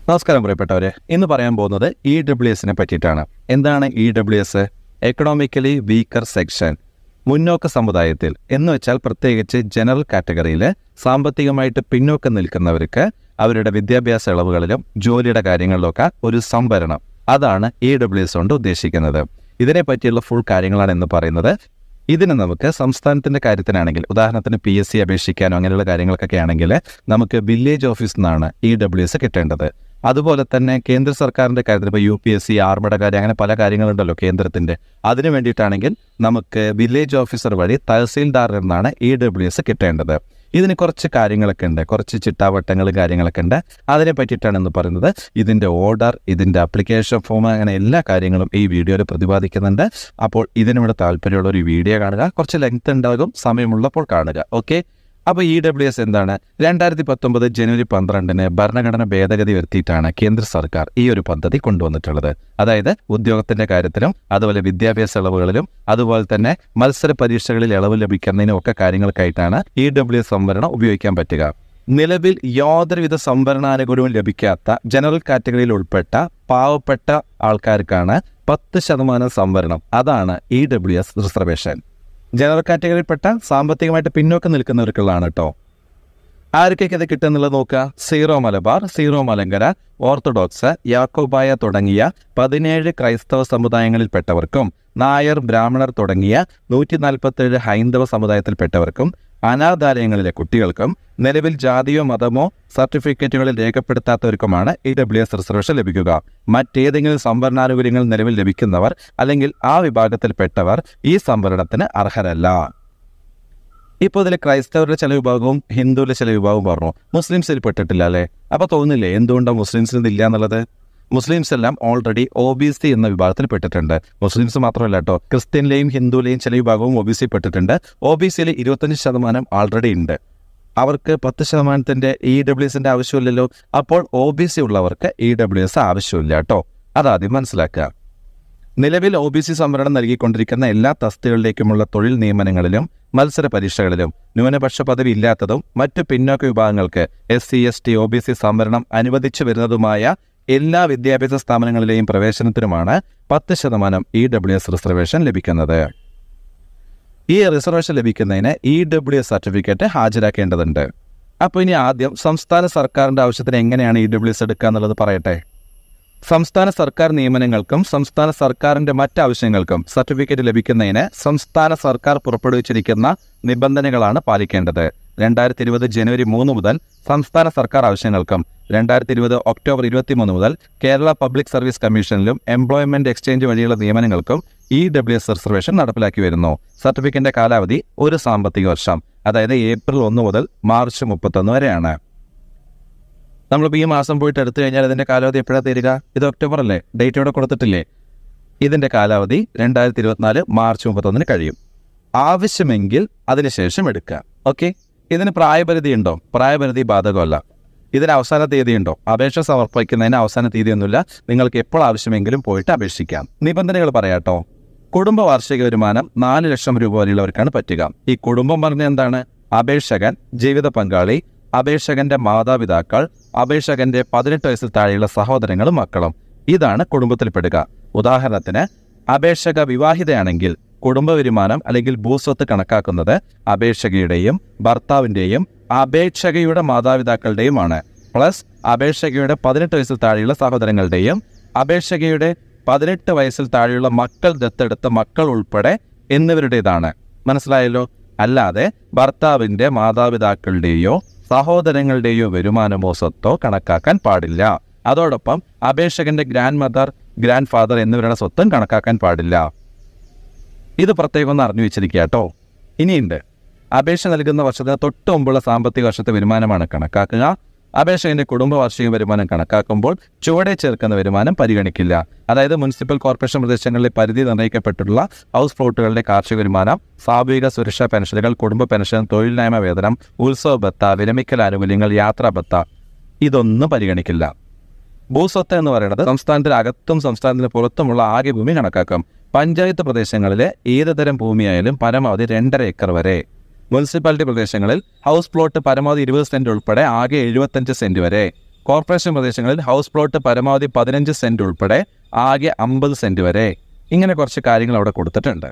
നമസ്കാരം പ്രിയപ്പെട്ടവരെ ഇന്ന് പറയാൻ പോകുന്നത് ഇ ഡബ്ല്യു എസിനെ പറ്റിയിട്ടാണ് എന്താണ് E W S economically weaker section മുന്നോക്ക സമുദായത്തിൽ എന്ന് വെച്ചാൽ പ്രത്യേകിച്ച് ജനറൽ കാറ്റഗറിയിൽ സാമ്പത്തികമായിട്ട് പിന്നോക്കം നിൽക്കുന്നവർക്ക് അവരുടെ വിദ്യാഭ്യാസ ഇളവുകളിലും ജോലിയുടെ കാര്യങ്ങളിലൊക്കെ ഒരു സംവരണം അതാണ് ഇ ഡബ്ല്യു എസ് കൊണ്ട് ഉദ്ദേശിക്കുന്നത് ഇതിനെ പറ്റിയുള്ള ഫുൾ കാര്യങ്ങളാണ് എന്ന് പറയുന്നത് ഇതിന് നമുക്ക് സംസ്ഥാനത്തിന്റെ കാര്യത്തിനാണെങ്കിൽ ഉദാഹരണത്തിന് പി എസ് സി അപേക്ഷിക്കാനോ അങ്ങനെയുള്ള കാര്യങ്ങൾക്കൊക്കെ ആണെങ്കിൽ നമുക്ക് വില്ലേജ് ഓഫീസിൽ നിന്നാണ് ഇ ഡബ്ല്യു എസ് കിട്ടേണ്ടത് അതുപോലെ തന്നെ കേന്ദ്ര സർക്കാരിന്റെ കാര്യത്തിൽ ഇപ്പോൾ യു പി എസ് സി ആർമയുടെ കാര്യം അങ്ങനെ പല കാര്യങ്ങളുണ്ടല്ലോ കേന്ദ്രത്തിന്റെ അതിനു വേണ്ടിയിട്ടാണെങ്കിൽ നമുക്ക് വില്ലേജ് ഓഫീസർ വഴി തഹസീൽദാറിൽ നിന്നാണ് ഇ ഡബ്ല്യു എസ് കിട്ടേണ്ടത് ഇതിന് കുറച്ച് കാര്യങ്ങളൊക്കെ ഉണ്ട് കുറച്ച് ചിട്ടാവട്ടങ്ങളും കാര്യങ്ങളൊക്കെ ഉണ്ട് അതിനെ പറ്റിയിട്ടാണ് എന്ന് പറയുന്നത് ഇതിന്റെ ഓർഡർ ഇതിന്റെ അപ്ലിക്കേഷൻ ഫോം അങ്ങനെ എല്ലാ കാര്യങ്ങളും ഈ വീഡിയോയിൽ പ്രതിപാദിക്കുന്നുണ്ട് അപ്പോൾ ഇതിനോട് താല്പര്യമുള്ള ഒരു വീഡിയോ കാണുക കുറച്ച് ലെങ്ത് ഉണ്ടാകും സമയമുള്ളപ്പോൾ കാണുക ഓക്കെ അപ്പോൾ ഇ ഡബ്ല്യു എസ് എന്താണ് രണ്ടായിരത്തി പത്തൊമ്പത് ജനുവരി പന്ത്രണ്ടിന് ഭരണഘടന ഭേദഗതി വരുത്തിയിട്ടാണ് കേന്ദ്ര സർക്കാർ ഈ ഒരു പദ്ധതി കൊണ്ടുവന്നിട്ടുള്ളത് അതായത് ഉദ്യോഗത്തിന്റെ കാര്യത്തിലും അതുപോലെ വിദ്യാഭ്യാസ ഇളവുകളിലും അതുപോലെ തന്നെ മത്സര പരീക്ഷകളിൽ ഇളവ് ലഭിക്കുന്നതിനും ഒക്കെ കാര്യങ്ങൾക്കായിട്ടാണ് ഇ ഡബ്ല്യു എസ് സംവരണം ഉപയോഗിക്കാൻ പറ്റുക നിലവിൽ യാതൊരുവിധ സംവരണാനുകൂല്യവും ലഭിക്കാത്ത ജനറൽ കാറ്റഗറിയിൽ ഉൾപ്പെട്ട പാവപ്പെട്ട ആൾക്കാർക്കാണ് പത്ത് ശതമാനം സംവരണം അതാണ് E W S reservation general കാറ്റഗറിയിൽപ്പെട്ട സാമ്പത്തികമായിട്ട് പിന്നോക്കം നിൽക്കുന്നവർക്കുള്ളതാണ് കേട്ടോ ആർക്കൊക്കെ ഇത് കിട്ടുന്നുള്ളത് നോക്കുക സീറോ മലബാർ സീറോ മലങ്കര ഓർത്തഡോക്സ് യാക്കോബായ തുടങ്ങിയ പതിനേഴ് ക്രൈസ്തവ സമുദായങ്ങളിൽപ്പെട്ടവർക്കും നായർ ബ്രാഹ്മണർ തുടങ്ങിയ നൂറ്റി നാൽപ്പത്തേഴ് ഹൈന്ദവ സമുദായത്തിൽപ്പെട്ടവർക്കും അനാഥാലയങ്ങളിലെ കുട്ടികൾക്കും നിലവിൽ ജാതിയോ മതമോ സർട്ടിഫിക്കറ്റുകളിൽ രേഖപ്പെടുത്താത്തവർക്കുമാണ് ഇ ഡബ്ല്യു എസ് റിസർവേഷൻ ലഭിക്കുക മറ്റേതെങ്കിലും സംവരണാനുകൂല്യങ്ങൾ നിലവിൽ ലഭിക്കുന്നവർ അല്ലെങ്കിൽ ആ വിഭാഗത്തിൽപ്പെട്ടവർ ഈ സംവരണത്തിന് അർഹരല്ല ഇപ്പോൾ ഇതിൽ ക്രൈസ്തവരുടെ ചില വിഭാഗവും ഹിന്ദുവിലെ ചില വിഭാഗവും പറഞ്ഞു മുസ്ലിംസിൽ പെട്ടിട്ടില്ല അല്ലേ അപ്പോൾ തോന്നുന്നില്ലേ എന്തുകൊണ്ടാണ് മുസ്ലിംസിൽ ഇതില്ല എന്നുള്ളത് മുസ്ലിംസ് എല്ലാം ഓൾറെഡി ഒ ബി സി എന്ന വിഭാഗത്തിൽ പെട്ടിട്ടുണ്ട് മുസ്ലിംസ് മാത്രമല്ല കേട്ടോ ക്രിസ്ത്യനിലെയും ഹിന്ദുവിലെയും ചില വിഭാഗവും ഒ ബി സി പെട്ടിട്ടുണ്ട് ഒ ബി സിയിൽ ഇരുപത്തഞ്ച് ശതമാനം ആൾറെഡി ഉണ്ട് അവർക്ക് പത്ത് ശതമാനത്തിന്റെ ഇ ഡബ്ല്യു എസിന്റെ ആവശ്യമില്ലല്ലോ അപ്പോൾ ഒ ബി സി ഉള്ളവർക്ക് ഇ ഡബ്ല്യു എസ് ആവശ്യമില്ല കേട്ടോ അതാദ്യം മനസ്സിലാക്കുക നിലവിൽ ഒ ബി സി സംവരണം നൽകിക്കൊണ്ടിരിക്കുന്ന എല്ലാ തസ്തികളിലേക്കുമുള്ള തൊഴിൽ നിയമനങ്ങളിലും മത്സര പരീക്ഷകളിലും ന്യൂനപക്ഷ പദവി ഇല്ലാത്തതും മറ്റു പിന്നോക്ക വിഭാഗങ്ങൾക്ക് S C S T O B C സംവരണം അനുവദിച്ചു വരുന്നതുമായ എല്ലാ വിദ്യാഭ്യാസ സ്ഥാപനങ്ങളിലെയും പ്രവേശനത്തിനുമാണ് പത്ത് ശതമാനം ഇ ഡബ്ല്യു എസ് റിസർവേഷൻ ലഭിക്കുന്നത് ഈ റിസർവേഷൻ ലഭിക്കുന്നതിന് ഇ ഡബ്ല്യു എസ് സർട്ടിഫിക്കറ്റ് ഹാജരാക്കേണ്ടതുണ്ട് അപ്പോൾ ഇനി ആദ്യം സംസ്ഥാന സർക്കാരിന്റെ ആവശ്യത്തിന് എങ്ങനെയാണ് ഇ ഡബ്ല്യു എസ് എടുക്കുക എന്നുള്ളത് പറയട്ടെ സംസ്ഥാന സർക്കാർ നിയമനങ്ങൾക്കും സംസ്ഥാന സർക്കാരിന്റെ മറ്റാവശ്യങ്ങൾക്കും സർട്ടിഫിക്കറ്റ് ലഭിക്കുന്നതിന് സംസ്ഥാന സർക്കാർ പുറപ്പെടുവിച്ചിരിക്കുന്ന നിബന്ധനകളാണ് പാലിക്കേണ്ടത് രണ്ടായിരത്തി ഇരുപത് ജനുവരി മൂന്ന് മുതൽ സംസ്ഥാന സർക്കാർ ആവശ്യങ്ങൾക്കും രണ്ടായിരത്തി ഇരുപത് ഒക്ടോബർ ഇരുപത്തിമൂന്ന് മുതൽ കേരള പബ്ലിക് സർവീസ് കമ്മീഷനിലും എംപ്ലോയ്മെന്റ് എക്സ്ചേഞ്ച് വഴിയുള്ള നിയമനങ്ങൾക്കും ഇ ഡബ്ല്യു എസ് റിസർവേഷൻ നടപ്പിലാക്കി വരുന്നു സർട്ടിഫിക്കറ്റിന്റെ കാലാവധി ഒരു സാമ്പത്തിക വർഷം അതായത് ഏപ്രിൽ ഒന്ന് മുതൽ മാർച്ച് മുപ്പത്തൊന്ന് വരെയാണ് നമ്മളിപ്പോൾ ഈ മാസം പോയിട്ട് എടുത്തു കഴിഞ്ഞാൽ ഇതിന്റെ കാലാവധി എപ്പോഴാണ് തീരുക ഇത് ഒക്ടോബർ അല്ലേ ഡേറ്റ് ഇവിടെ കൊടുത്തിട്ടില്ലേ ഇതിന്റെ കാലാവധി രണ്ടായിരത്തി ഇരുപത്തിനാല് മാർച്ച് മുപ്പത്തൊന്നിന് കഴിയും ആവശ്യമെങ്കിൽ അതിനുശേഷം എടുക്കുക ഓക്കെ ഇതിന് പ്രായപരിധി ഉണ്ടോ പ്രായപരിധി ബാധകമല്ല ഇതിന് അവസാന തീയതി ഉണ്ടോ അപേക്ഷ സമർപ്പിക്കുന്നതിന് അവസാന തീയതിയൊന്നുമില്ല നിങ്ങൾക്ക് എപ്പോൾ ആവശ്യമെങ്കിലും പോയിട്ട് അപേക്ഷിക്കാം നിബന്ധനകൾ പറയാട്ടോ കുടുംബ വാർഷിക വരുമാനം നാല് ലക്ഷം രൂപ വരെയുള്ളവർക്കാണ് പറ്റുക ഈ കുടുംബം പറഞ്ഞ എന്താണ് അപേക്ഷകൻ ജീവിത പങ്കാളി അപേക്ഷകന്റെ മാതാപിതാക്കൾ അപേക്ഷകന്റെ പതിനെട്ട് വയസ്സിൽ താഴെയുള്ള സഹോദരങ്ങളും മക്കളും ഇതാണ് കുടുംബത്തിൽപ്പെടുക ഉദാഹരണത്തിന് അപേക്ഷക വിവാഹിതയാണെങ്കിൽ കുടുംബ വരുമാനം അല്ലെങ്കിൽ ഭൂസ്വത്ത് കണക്കാക്കുന്നത് അപേക്ഷകയുടെയും ഭർത്താവിന്റെയും അപേക്ഷകയുടെ മാതാപിതാക്കളുടെയുമാണ് പ്ലസ് അപേക്ഷകയുടെ പതിനെട്ട് വയസ്സിൽ താഴെയുള്ള സഹോദരങ്ങളുടെയും അപേക്ഷകയുടെ പതിനെട്ട് വയസ്സിൽ താഴെയുള്ള മക്കൾ ദത്തെടുത്ത മക്കൾ ഉൾപ്പെടെ എന്നിവരുടേതാണ് മനസ്സിലായല്ലോ അല്ലാതെ ഭർത്താവിന്റെ മാതാപിതാക്കളുടെയോ സഹോദരങ്ങളുടെയോ വരുമാനമോ സ്വത്തോ കണക്കാക്കാൻ പാടില്ല അതോടൊപ്പം അപേക്ഷകന്റെ ഗ്രാൻഡ് മദർ ഗ്രാൻഡ് ഫാദർ എന്നിവരുടെ സ്വത്തും കണക്കാക്കാൻ പാടില്ല ഇത് പ്രത്യേകം ഒന്ന് അറിഞ്ഞു വെച്ചിരിക്കുക കേട്ടോ ഇനിയുണ്ട് അപേക്ഷ നൽകുന്ന വർഷത്തിന് തൊട്ട് മുമ്പുള്ള സാമ്പത്തിക വർഷത്തെ വരുമാനമാണ് കണക്കാക്കുക അപേക്ഷകന്റെ കുടുംബ വാർഷിക വരുമാനം കണക്കാക്കുമ്പോൾ ചുവടെ ചേർക്കുന്ന വരുമാനം പരിഗണിക്കില്ല അതായത് മുനിസിപ്പൽ കോർപ്പറേഷൻ പ്രദേശങ്ങളിലെ പരിധി നിർണ്ണയിക്കപ്പെട്ടിട്ടുള്ള ഹൗസ് പ്ലോട്ടുകളുടെ കാർഷിക വരുമാനം സാമൂഹിക സുരക്ഷാ പെൻഷനുകൾ കുടുംബ പെൻഷൻ തൊഴിലില്ലായ്മ വേതനം ഉത്സവ ബത്ത വിരമിക്കൽ ആനുകൂല്യങ്ങൾ യാത്രാ ബത്ത ഇതൊന്നും പരിഗണിക്കില്ല ഭൂസ്വത്ത് എന്ന് പറയുന്നത് സംസ്ഥാനത്തിന് അകത്തും സംസ്ഥാനത്തിന് പുറത്തുമുള്ള ആകെ ഭൂമി കണക്കാക്കും പഞ്ചായത്ത് പ്രദേശങ്ങളിലെ ഏത് തരം ഭൂമിയായാലും പരമാവധി രണ്ടര ഏക്കർ വരെ മുനിസിപ്പാലിറ്റി പ്രദേശങ്ങളിൽ ഹൗസ് പ്ലോട്ട് പരമാവധി ഇരുപത് സെന്റ് ഉൾപ്പെടെ ആകെ എഴുപത്തഞ്ച് സെന്റ് വരെ കോർപ്പറേഷൻ പ്രദേശങ്ങളിൽ ഹൗസ് പ്ലോട്ട് പരമാവധി പതിനഞ്ച് സെന്റ് ഉൾപ്പെടെ ആകെ അമ്പത് സെന്റ് വരെ ഇങ്ങനെ കുറച്ച് കാര്യങ്ങൾ അവിടെ കൊടുത്തിട്ടുണ്ട്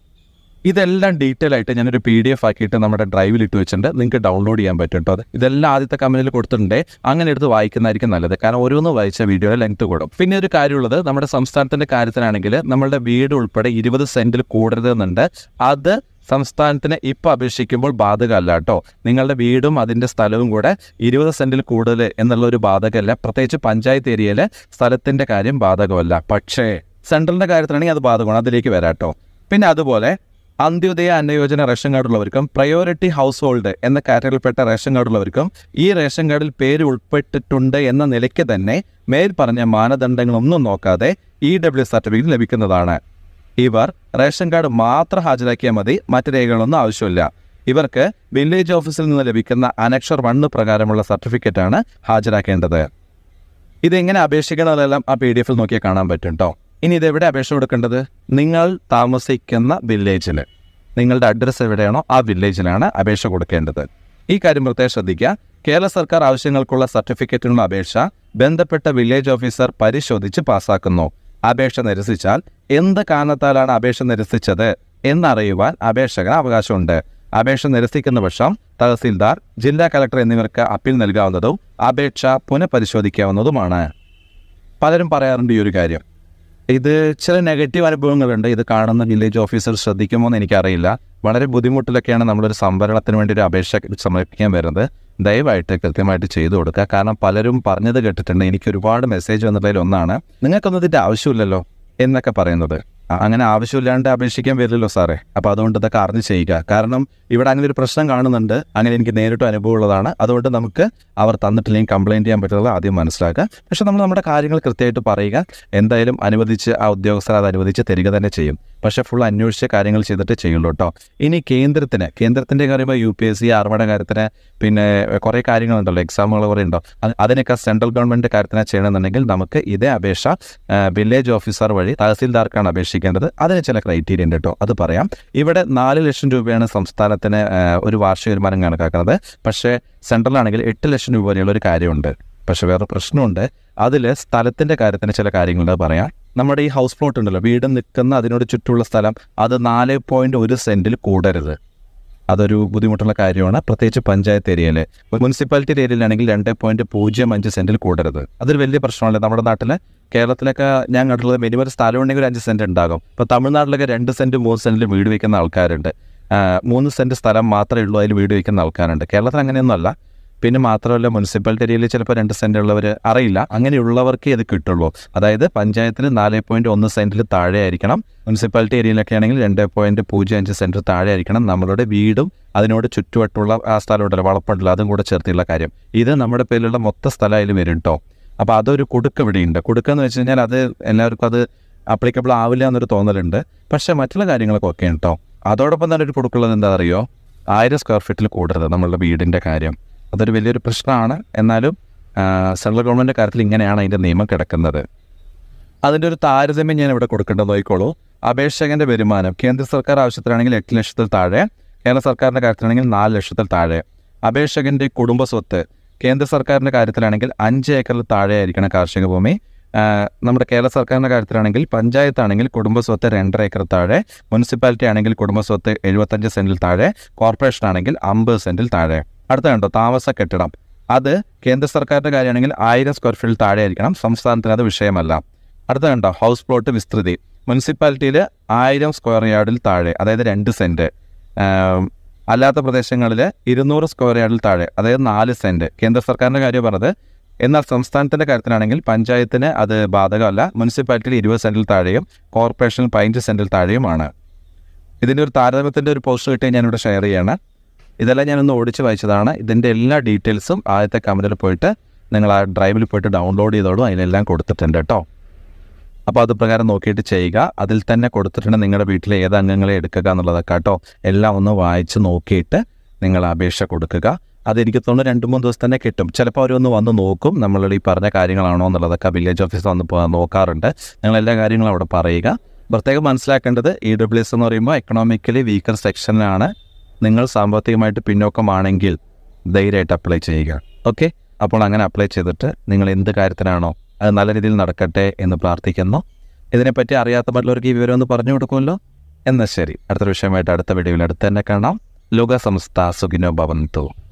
ഇതെല്ലാം ഡീറ്റെയിൽ ആയിട്ട് ഞാനൊരു പി ഡി എഫ് ആക്കിയിട്ട് നമ്മുടെ ഡ്രൈവിൽ ഇട്ട് വെച്ചിട്ടുണ്ട് നിങ്ങൾക്ക് ഡൗൺലോഡ് ചെയ്യാൻ പറ്റും കേട്ടോ അത് ഇതെല്ലാം ആദ്യത്തെ കമ്പനിയിൽ കൊടുത്തിട്ടുണ്ട് അങ്ങനെ എടുത്ത് വായിക്കുന്നതായിരിക്കും നല്ലത് കാരണം ഓരോന്ന് വായിച്ച വീഡിയോയുടെ ലെങ്ത് കൂടും പിന്നെ ഒരു കാര്യമുള്ളത് നമ്മുടെ സംസ്ഥാനത്തിന്റെ കാര്യത്തിലാണെങ്കിൽ നമ്മളുടെ വീട് ഉൾപ്പെടെ ഇരുപത് സെന്റിൽ കൂടരുതെന്നുണ്ട് അത് സംസ്ഥാനത്തിന് ഇപ്പോൾ അപേക്ഷിക്കുമ്പോൾ ബാധകമല്ല കേട്ടോ നിങ്ങളുടെ വീടും അതിൻ്റെ സ്ഥലവും കൂടെ ഇരുപത് സെന്റിൽ കൂടുതൽ എന്നുള്ള ഒരു ബാധകമല്ല പ്രത്യേകിച്ച് പഞ്ചായത്ത് ഏരിയയിലെ സ്ഥലത്തിൻ്റെ കാര്യം ബാധകമല്ല പക്ഷേ സെൻട്രലിൻ്റെ കാര്യത്തിലാണെങ്കിൽ അത് ബാധകമാണ് അതിലേക്ക് വരാം കേട്ടോ പിന്നെ അതുപോലെ അന്ത്യോദയ അന്നയോജന റേഷൻ കാർഡുള്ളവർക്കും പ്രയോറിറ്റി ഹൗസ് ഹോൾഡ് എന്ന കാറ്റഗറിയിൽപ്പെട്ട റേഷൻ കാർഡുള്ളവർക്കും ഈ റേഷൻ കാർഡിൽ പേര് ഉൾപ്പെട്ടിട്ടുണ്ട് എന്ന നിലയ്ക്ക് തന്നെ മേൽ പറഞ്ഞ മാനദണ്ഡങ്ങളൊന്നും നോക്കാതെ ഇ ഡബ്ല്യു സർട്ടിഫിക്കറ്റ് ലഭിക്കുന്നതാണ് ഇവർ റേഷൻ കാർഡ് മാത്രം ഹാജരാക്കിയാൽ മതി മറ്റ് രേഖകളൊന്നും ആവശ്യമില്ല ഇവർക്ക് വില്ലേജ് ഓഫീസിൽ നിന്ന് ലഭിക്കുന്ന അനക്ഷർ വണ്ണ് പ്രകാരമുള്ള സർട്ടിഫിക്കറ്റാണ് ഹാജരാക്കേണ്ടത് ഇതെങ്ങനെ അപേക്ഷിക്കണമെന്നെല്ലാം ആ പി ഡി എഫിൽ നോക്കിയാൽ കാണാൻ പറ്റും കേട്ടോ ഇനി ഇതെവിടെ അപേക്ഷ കൊടുക്കേണ്ടത് നിങ്ങൾ താമസിക്കുന്ന വില്ലേജിൽ നിങ്ങളുടെ അഡ്രസ്സ് എവിടെയാണോ ആ വില്ലേജിലാണ് അപേക്ഷ കൊടുക്കേണ്ടത് ഈ കാര്യം പ്രത്യേകം ശ്രദ്ധിക്കുക കേരള സർക്കാർ ആവശ്യങ്ങൾക്കുള്ള സർട്ടിഫിക്കറ്റിനുള്ള അപേക്ഷ ബന്ധപ്പെട്ട വില്ലേജ് ഓഫീസർ പരിശോധിച്ച് പാസ്സാക്കുന്നു അപേക്ഷ നിരസിച്ചാൽ എന്ത് കാരണത്താലാണ് അപേക്ഷ നിരസിച്ചത് എന്നറിയുവാൻ അപേക്ഷകന് അവകാശമുണ്ട് അപേക്ഷ നിരസിക്കുന്ന പക്ഷം തഹസീൽദാർ ജില്ലാ കളക്ടർ എന്നിവർക്ക് അപ്പീൽ നൽകാവുന്നതും അപേക്ഷ പുനഃപരിശോധിക്കാവുന്നതുമാണ് പലരും പറയാറുണ്ട് ഈ ഒരു കാര്യം ഇത് ചില നെഗറ്റീവ് അനുഭവങ്ങളുണ്ട് ഇത് കാണുന്ന വില്ലേജ് ഓഫീസർ ശ്രദ്ധിക്കുമോ എന്ന് എനിക്കറിയില്ല വളരെ ബുദ്ധിമുട്ടിലൊക്കെയാണ് നമ്മളൊരു സംവരണത്തിന് വേണ്ടി ഒരു അപേക്ഷ സമർപ്പിക്കാൻ വരുന്നത് ദയവായിട്ട് കൃത്യമായിട്ട് ചെയ്തു കൊടുക്കുക കാരണം പലരും പറഞ്ഞത് കേട്ടിട്ടുണ്ട് എനിക്ക് ഒരുപാട് മെസ്സേജ് വന്നതിൽ ഒന്നാണ് നിങ്ങൾക്കൊന്നും ഇതിൻ്റെ ആവശ്യമില്ലല്ലോ എന്നൊക്കെ പറയുന്നത് അ- അങ്ങനെ ആവശ്യമില്ലാണ്ട് അപേക്ഷിക്കാൻ വരില്ലല്ലോ സാറേ അപ്പോൾ അതുകൊണ്ട് ഇതൊക്കെ അറിഞ്ഞ് ചെയ്യുക കാരണം ഇവിടെ അങ്ങനെ ഒരു പ്രശ്നം കാണുന്നുണ്ട് അങ്ങനെ എനിക്ക് നേരിട്ട് അനുഭവമുള്ളതാണ് അതുകൊണ്ട് നമുക്ക് അവർ തന്നിട്ടില്ലെങ്കിൽ കംപ്ലയിൻറ്റ് ചെയ്യാൻ പറ്റുന്നത് ആദ്യം മനസ്സിലാക്കുക പക്ഷെ നമ്മൾ നമ്മുടെ കാര്യങ്ങൾ കൃത്യമായിട്ട് പറയുക എന്തായാലും അനുവദിച്ച് ആ ഉദ്യോഗസ്ഥർ അത് അനുവദിച്ച് തരിക തന്നെ ചെയ്യും പക്ഷേ ഫുൾ അന്വേഷിച്ച് കാര്യങ്ങൾ ചെയ്തിട്ട് ചെയ്യുള്ളൂ കേട്ടോ ഇനി കേന്ദ്രത്തിന് കേന്ദ്രത്തിൻ്റെ കാര്യമ്പോൾ യു പി എസ് സി ആർമയുടെ കാര്യത്തിന് പിന്നെ കുറേ കാര്യങ്ങളുണ്ടല്ലോ എക്സാമുകൾ കുറേ ഉണ്ടോ അത് അതിനൊക്കെ സെൻട്രൽ ഗവൺമെൻറ് കാര്യത്തിന് ചെയ്യണമെന്നുണ്ടെങ്കിൽ നമുക്ക് ഇതേ അപേക്ഷ ആ, വില്ലേജ് ഓഫീസർ വഴി തഹസീൽദാർക്കാണ് അപേക്ഷിക്കേണ്ടത് അതിന് ചില ക്രൈറ്റീരിയ ഉണ്ട് കേട്ടോ അത് പറയാം ഇവിടെ നാല് ലക്ഷം രൂപയാണ് സംസ്ഥാനത്തിന് ആ, ഒരു വാർഷിക വരുമാനം കണക്കാക്കുന്നത് പക്ഷേ സെൻട്രലാണെങ്കിൽ എട്ട് ലക്ഷം രൂപ വരെയുള്ള ഒരു കാര്യമുണ്ട് പക്ഷെ വേറെ പ്രശ്നമുണ്ട് അതിൽ സ്ഥലത്തിൻ്റെ കാര്യത്തിന് ചില കാര്യങ്ങളുണ്ട് പറയാം നമ്മുടെ ഈ ഹൗസ് പ്ലോട്ട് ഉണ്ടല്ലോ വീട് നിൽക്കുന്ന അതിനോട് ചുറ്റുമുള്ള സ്ഥലം അത് നാല് പോയിൻറ്റ് ഒരു സെൻറ്റിൽ കൂടരുത് അതൊരു ബുദ്ധിമുട്ടുള്ള കാര്യമാണ് പ്രത്യേകിച്ച് പഞ്ചായത്ത് ഏരിയയിൽ മുനിസിപ്പാലിറ്റി ഏരിയയിലാണെങ്കിൽ രണ്ട് പോയിന്റ് പൂജ്യം അഞ്ച് സെന്റിൽ കൂടരുത് അതൊരു വലിയ പ്രശ്നമല്ല നമ്മുടെ നാട്ടിൽ കേരളത്തിലൊക്കെ ഞാൻ കണ്ടിട്ടുള്ളത് മിനിമം ഒരു സ്ഥലം ഉണ്ടെങ്കിൽ ഒരു അഞ്ച് സെന്റ് ഉണ്ടാകും ഇപ്പോൾ തമിഴ്നാട്ടിലൊക്കെ രണ്ട് സെന്റ് മൂന്ന് സെന്റിൽ വീട് വയ്ക്കുന്ന ആൾക്കാരുണ്ട് ആ, മൂന്ന് സെന്റ് സ്ഥലം മാത്രമേ ഉള്ളൂ അതിൽ വീട് വയ്ക്കുന്ന ആൾക്കാരുണ്ട് കേരളത്തിൽ അങ്ങനെയൊന്നുമല്ല പിന്നെ മാത്രമല്ല മുനിസിപ്പാലിറ്റി ഏരിയയിൽ ചിലപ്പോൾ രണ്ട് സെന്റ് ഉള്ളവർ അറിയില്ല അങ്ങനെയുള്ളവർക്കേ ഇത് കിട്ടുള്ളൂ അതായത് പഞ്ചായത്തിൽ നാല് പോയിന്റ് ഒന്ന് സെന്റിൽ താഴെ ആയിരിക്കണം മുനിസിപ്പാലിറ്റി ഏരിയയിലൊക്കെ ആണെങ്കിൽ രണ്ട് പോയിന്റ് പൂജ്യം അഞ്ച് സെന്റിൽ താഴെ ആയിരിക്കണം നമ്മളുടെ വീടും അതിനോട് ചുറ്റുവട്ടുള്ള ആ സ്ഥലം ഉണ്ടല്ലോ വളപ്പുണ്ടല്ലോ അതും കൂടെ ചേർത്തുള്ള കാര്യം ഇത് നമ്മുടെ പേരിലുള്ള മൊത്ത സ്ഥലം അതിൽ വരും കേട്ടോ അപ്പോൾ അതൊരു കുടുക്ക് ഇവിടെയുണ്ട് കുടുക്ക് എന്ന് വെച്ച് കഴിഞ്ഞാൽ അത് എല്ലാവർക്കും അത് അപ്ലിക്കബിൾ ആവില്ല എന്നൊരു തോന്നലുണ്ട് പക്ഷേ മറ്റുള്ള കാര്യങ്ങളൊക്കെ ഓക്കെ കേട്ടോ അതോടൊപ്പം തന്നെ ഒരു കുടുക്കുള്ളത് എന്താ അറിയോ ആയിരം സ്ക്വയർ ഫീറ്റിൽ കൂടരുത് നമ്മളുടെ വീടിൻ്റെ കാര്യം അതൊരു വലിയൊരു പ്രശ്നമാണ് എന്നാലും ആ, സെൻട്രൽ ഗവൺമെൻറ് കാര്യത്തിൽ ഇങ്ങനെയാണ് അതിൻ്റെ നിയമം കിടക്കുന്നത് അതിൻ്റെ ഒരു താരതമ്യം ഞാൻ ഇവിടെ കൊടുക്കേണ്ടത് നോക്കിക്കോളൂ അപേക്ഷകന്റെ വരുമാനം കേന്ദ്ര സർക്കാർ ആവശ്യത്തിലാണെങ്കിൽ എട്ട് ലക്ഷത്തിൽ താഴെ കേരള സർക്കാരിൻ്റെ കാര്യത്തിലാണെങ്കിൽ നാല് ലക്ഷത്തിൽ താഴെ അപേക്ഷകന്റെ കുടുംബ സ്വത്ത് കേന്ദ്ര സർക്കാരിൻ്റെ കാര്യത്തിലാണെങ്കിൽ അഞ്ച് ഏക്കറിൽ താഴെ ആയിരിക്കണം കാർഷിക ഭൂമി ആ, നമ്മുടെ കേരള സർക്കാരിൻ്റെ കാര്യത്തിലാണെങ്കിൽ പഞ്ചായത്താണെങ്കിൽ കുടുംബ സ്വത്ത് രണ്ടര ഏക്കർ താഴെ മുനിസിപ്പാലിറ്റി ആണെങ്കിൽ കുടുംബ സ്വത്ത് എഴുപത്തഞ്ച് സെന്റിൽ താഴെ കോർപ്പറേഷൻ ആണെങ്കിൽ അമ്പത് സെന്റിൽ താഴെ അടുത്ത കണ്ടോ താമസ കെട്ടിടം അത് കേന്ദ്ര സർക്കാരിൻ്റെ കാര്യമാണെങ്കിൽ ആയിരം സ്ക്വയർ ഫീറ്റിൽ താഴെ ആയിരിക്കണം സംസ്ഥാനത്തിന് അത് വിഷയമല്ല അടുത്ത കണ്ടോ ഹൗസ് പ്ലോട്ട് വിസ്തൃതി മുനിസിപ്പാലിറ്റിയിൽ ആയിരം സ്ക്വയർ യാർഡിൽ താഴെ അതായത് രണ്ട് സെൻറ്റ് അല്ലാത്ത പ്രദേശങ്ങളിൽ ഇരുന്നൂറ് സ്ക്വയർ യാർഡിൽ താഴെ അതായത് നാല് സെൻറ്റ് കേന്ദ്ര സർക്കാരിൻ്റെ കാര്യം പറഞ്ഞത് എന്നാൽ സംസ്ഥാനത്തിൻ്റെ കാര്യത്തിലാണെങ്കിൽ പഞ്ചായത്തിന് അത് ബാധകമല്ല മുനിസിപ്പാലിറ്റിയിൽ ഇരുപത് സെൻറ്റിൽ താഴെയും കോർപ്പറേഷനിൽ പതിനഞ്ച് സെൻറ്റിൽ താഴെയുമാണ് ഇതിൻ്റെ ഒരു താരതമ്യത്തിൻ്റെ ഒരു പോസ്റ്റ് കിട്ടി ഞാനിവിടെ ഷെയർ ചെയ്യാണ് ഇതെല്ലാം ഞാനൊന്ന് ഓടിച്ച് വായിച്ചതാണ് ഇതിൻ്റെ എല്ലാ ഡീറ്റെയിൽസും ആദ്യത്തെ കമൻറ്റിൽ പോയിട്ട് നിങ്ങൾ ആ ഡ്രൈവിൽ പോയിട്ട് ഡൗൺലോഡ് ചെയ്തോളൂ അതിലെല്ലാം കൊടുത്തിട്ടുണ്ട് കേട്ടോ അപ്പോൾ അത് പ്രകാരം നോക്കിയിട്ട് ചെയ്യുക അതിൽ തന്നെ കൊടുത്തിട്ടുണ്ട് നിങ്ങളുടെ വീട്ടിലെ ഏത് അംഗങ്ങളെ എടുക്കുക എന്നുള്ളതൊക്കെ കേട്ടോ എല്ലാം ഒന്ന് വായിച്ച് നോക്കിയിട്ട് നിങ്ങൾ അപേക്ഷ കൊടുക്കുക അതെനിക്ക് തോന്നുന്നു രണ്ട് മൂന്ന് ദിവസം തന്നെ കിട്ടും ചിലപ്പോൾ അവരൊന്ന് വന്ന് നോക്കും നമ്മളുടെ ഈ പറഞ്ഞ കാര്യങ്ങളാണോ എന്നുള്ളതൊക്കെ വില്ലേജ് ഓഫീസർ വന്ന് പോ- നോക്കാറുണ്ട് നിങ്ങൾ എല്ലാ കാര്യങ്ങളും അവിടെ പറയുക പ്രത്യേകം മനസ്സിലാക്കേണ്ടത് ഇ ഡബ്ല്യു എസ് എന്ന് പറയുമ്പോൾ എക്കണോമിക്കലി വീക്കർ സെക്ഷനിലാണ് നിങ്ങൾ സാമ്പത്തികമായിട്ട് പിന്നോക്കമാണെങ്കിൽ ധൈര്യമായിട്ട് അപ്ലൈ ചെയ്യുക ഓക്കെ അപ്പോൾ അങ്ങനെ അപ്ലൈ ചെയ്തിട്ട് നിങ്ങൾ എന്ത് കാര്യത്തിനാണോ അത് നല്ല രീതിയിൽ നടക്കട്ടെ എന്ന് പ്രാർത്ഥിക്കുന്നു ഇതിനെപ്പറ്റി അറിയാത്ത മറ്റുള്ളവർക്ക് ഈ വിവരം ഒന്ന് പറഞ്ഞു കൊടുക്കുമല്ലോ എന്നാൽ ശരി അടുത്ത വിഷയമായിട്ട് അടുത്ത വീഡിയോയിൽ അടുത്ത് തന്നെ കാണാം ലോക സംസ്ഥ സുഖിനോ ഭവന്തു